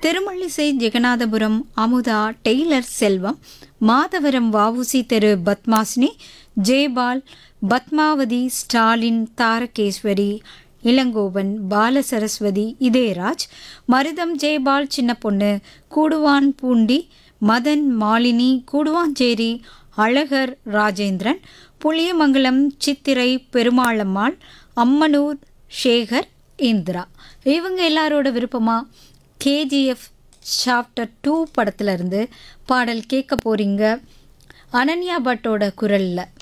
திருமல்லிசை Jagannathapuram Amudha tailor Selvam Madhavaram VOC தெரு பத்மாசினி ஜெயபால் பத்மாவதி ஸ்டாலின் தாரகேஸ்வரி இளங்கோவன் பாலசரஸ்வதி இதயராஜ் மருதம் ஜெயபால் சின்ன பொண்ணு கூடுவான் பூண்டி மதன் மாலினி கூடுவாஞ்சேரி அழகர் ராஜேந்திரன் புளியமங்கலம் சித்திரை பெருமாளம்மாள் அம்மனூர் சேகர் இந்திரா இவங்க எல்லாரோட விருப்பமா கேஜிஎஃப் சாப்டர் டூ படத்துல இருந்து பாடல் கேட்க போறீங்க அனன்யா பட்டோட குரல்ல